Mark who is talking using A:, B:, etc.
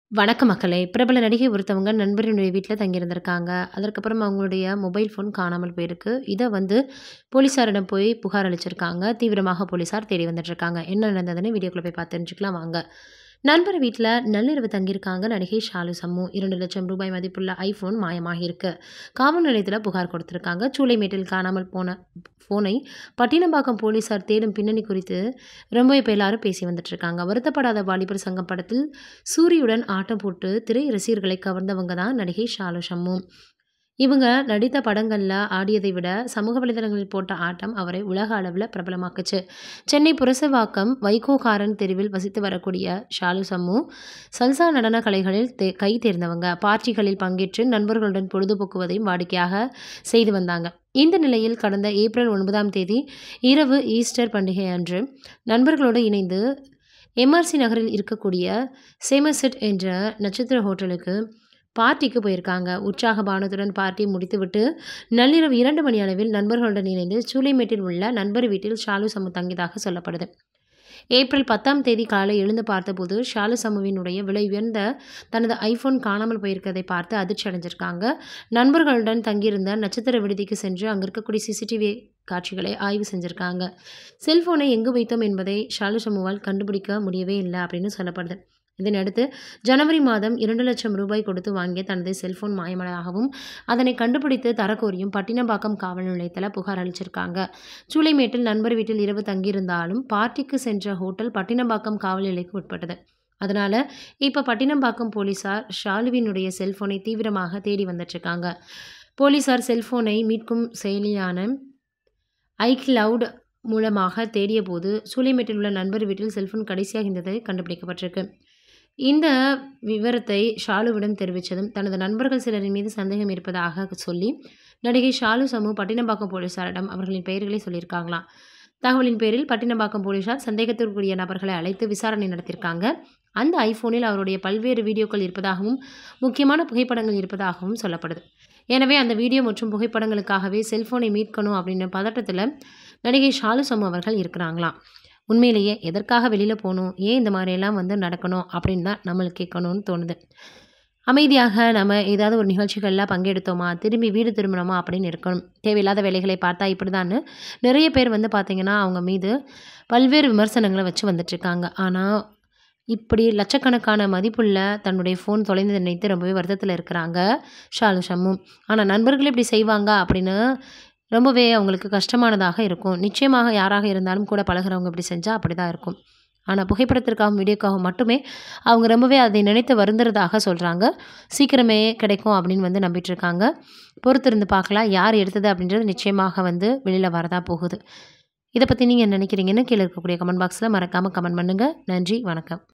A: வணக்கம் மக்களே! பிரபல நடிகை ஒருத்தவங்க நண்பரினுடைய வீட்ல தங்கியிருந்திருக்காங்க. அதற்கப்புறம் அவங்களுடைய மொபைல் ஃபோன் காணாமல் போயிருக்கு. இத வந்து போலீஸாரிடம் போய் புகார் அளிச்சிருக்காங்க. தீவிரமாக போலீஸார் தேடி வந்துட்டுருக்காங்க. என்ன நடந்ததுன்னு வீடியோக்குள்ள போய் பார்த்து தெரிஞ்சுக்கலாம் வாங்க. நண்பர் வீட்ல நள்ளிரவு தங்கியிருக்காங்க நடிகை ஷாலு சம்மு. ரூ. 2,00,000 மதிப்புள்ள ஐஃபோன் மாயமாகியிருக்கு. காவல் நிலையத்தில புகார் கொடுத்திருக்காங்க. சூளைமேட்டில் காணாமல் போன ஃபோனை பட்டினப்பாக்கம் போலீஸார் தேடும் பின்னணி குறித்து ரொம்பவே இப்ப எல்லாரும் பேசி வந்துட்டுருக்காங்க. வருத்தப்படாத வாலிபர் சங்கம் படத்தில் சூரியுடன் ஆட்டம் போட்டு திரை ரசிகர்களை கவர்ந்தவங்க தான் நடிகை ஷாலு சம்மு. இவங்க நடித்த படங்கள்ல ஆடியதை விட சமூக வலைதளங்களில் போட்ட ஆட்டம் அவரை உலக அளவுல பிரபலமாக்குச்சு. சென்னை புரசைவாக்கம் வைகோகாரன் தெருவில் வசித்து வரக்கூடிய ஷாலு சம்மு சல்சா நடன கலைகளில் தே கை தேர்ந்தவங்க. பார்ட்டிகளில் பங்கேற்று நண்பர்களுடன் பொழுதுபோக்குவதையும் வாடிக்கையாக செய்து வந்தாங்க. இந்த நிலையில் கடந்த ஏப்ரல் 9ஆம் தேதி இரவு ஈஸ்டர் பண்டிகை அன்று நண்பர்களோடு இணைந்து எம்.ஆர்.சி நகரில் இருக்கக்கூடிய சேமர்செட் என்ற நட்சத்திர ஹோட்டலுக்கு பார்ட்டிக்கு போயிருக்காங்க. உற்சாக பானத்துடன் பார்ட்டி முடித்துவிட்டு நள்ளிரவு 2 மணி அளவில் நண்பர்களுடன் இணைந்து சூளைமேட்டில் உள்ள நண்பர் வீட்டில் ஷாலு சம்மு தங்கியதாக சொல்லப்படுது. ஏப்ரல் 10ஆம் தேதி காலை எழுந்து பார்த்தபோது ஷாலு சம்முவினுடைய விலை உயர்ந்த தனது ஐஃபோன் காணாமல் போயிருக்கதை பார்த்து அதிர்ச்சி அடைஞ்சிருக்காங்க. நண்பர்களுடன் தங்கியிருந்த நட்சத்திர விடுதிக்கு சென்று அங்கு இருக்கக்கூடிய சிசிடிவி காட்சிகளை ஆய்வு செஞ்சிருக்காங்க. செல்போனை எங்கு வைத்தோம் என்பதை ஷாலு சம்முவால் கண்டுபிடிக்க முடியவே இல்ல அப்படின்னு சொல்லப்படுது. இதனையடுத்து ஜனவரி மாதம் ரூ. 2,00,000 கொடுத்து வாங்கிய தனது செல்போன் மாயமானதாகவும், அதனை கண்டுபிடித்து தரக்கோரியும் பட்டினப்பாக்கம் காவல் நிலையத்தில புகார் அளிச்சிருக்காங்க. சூளைமேட்டில் நண்பர் வீட்டில் இரவு தங்கியிருந்தாலும் பார்ட்டிக்கு சென்ற ஹோட்டல் பட்டினப்பாக்கம் காவல் எல்லைக்கு உட்பட்டது. அதனால இப்ப பட்டினப்பாக்கம் போலீஸார் ஷாலுவினுடைய செல்போனை தீவிரமாக தேடி வந்துட்டுருக்காங்க. போலீஸார் செல்போனை மீட்கும் செயலியான ஐக்ளவுட் மூலமாக தேடியபோது சூளைமேட்டில் உள்ள நண்பர் வீட்டில் செல்போன் கடைசியாக இருந்தது கண்டுபிடிக்கப்பட்டிருக்கு. இந்த விவரத்தை ஷாலுவிடம் தெரிவித்ததும் தனது நண்பர்கள் சிலரின் மீது சந்தேகம் இருப்பதாக சொல்லி நடிகை ஷாலு சம்மு பட்டினப்பாக்கம் போலீஸாரிடம் அவர்களின் பெயர்களை சொல்லியிருக்காங்களாம். தகவலின் பேரில் பட்டினப்பாக்கம் போலீஸார் சந்தேகத்திற்குரிய நபர்களை அழைத்து விசாரணை நடத்தியிருக்காங்க. அந்த ஐஃபோனில் அவருடைய பல்வேறு வீடியோக்கள் இருப்பதாகவும், முக்கியமான புகைப்படங்கள் இருப்பதாகவும் சொல்லப்படுது. எனவே அந்த வீடியோ மற்றும் புகைப்படங்களுக்காகவே செல்போனை மீட்கணும் அப்படின்னு பதட்டத்தில நடிகை ஷாலு சம்மு அவர்கள் இருக்கிறாங்களாம். உண்மையிலேயே எதற்காக வெளியில போணும்? ஏன் இந்த மாரியெல்லாம் வந்து நடக்கணும்? அப்படின்னு தான் நம்மளுக்கு கேட்கணும்னு தோணுது. அமைதியாக நம்ம ஏதாவது ஒரு நிகழ்ச்சிகள்ல பங்கெடுத்தோமா, திரும்பி வீடு திரும்பினோமா அப்படின்னு இருக்கணும். தேவையில்லாத வேலைகளை பார்த்தா இப்படிதான்னு நிறைய பேர் வந்து பார்த்தீங்கன்னா, அவங்க மீது பல்வேறு விமர்சனங்கள வச்சு வந்துட்டுருக்காங்க. ஆனா, இப்படி லட்சக்கணக்கான மதிப்புள்ள தன்னுடைய ஃபோன் தொலைந்ததை நினைத்து ரொம்பவே வருத்தத்தில இருக்கிறாங்க ஷாலு சம்மு. ஆனா, நண்பர்கள் இப்படி செய்வாங்க அப்படின்னு ரொம்பவே அவங்களுக்கு கஷ்டமானதாக இருக்கும். நிச்சயமாக யாராக இருந்தாலும் கூட பழகுறவங்க இப்படி செஞ்சா அப்படிதான் இருக்கும். ஆனா, புகைப்படத்திற்காகவும், வீடியோக்காகவும் மட்டுமே அவங்க ரொம்பவே அதை நினைத்து வருந்துறதாக சொல்றாங்க. சீக்கிரமே கிடைக்கும் அப்படின்னு வந்து நம்பிட்டுருக்காங்க. பொறுத்திருந்து பார்க்கலாம். யார் எடுத்தது அப்படின்றது நிச்சயமாக வந்து வெளியில வரதான் போகுது. இத பத்தி நீங்க என்ன நினைக்கிறீங்கன்னு கீழ இருக்கக்கூடிய கமெண்ட் பாக்ஸ்ல மறக்காம கமெண்ட் பண்ணுங்க. நன்றி, வணக்கம்.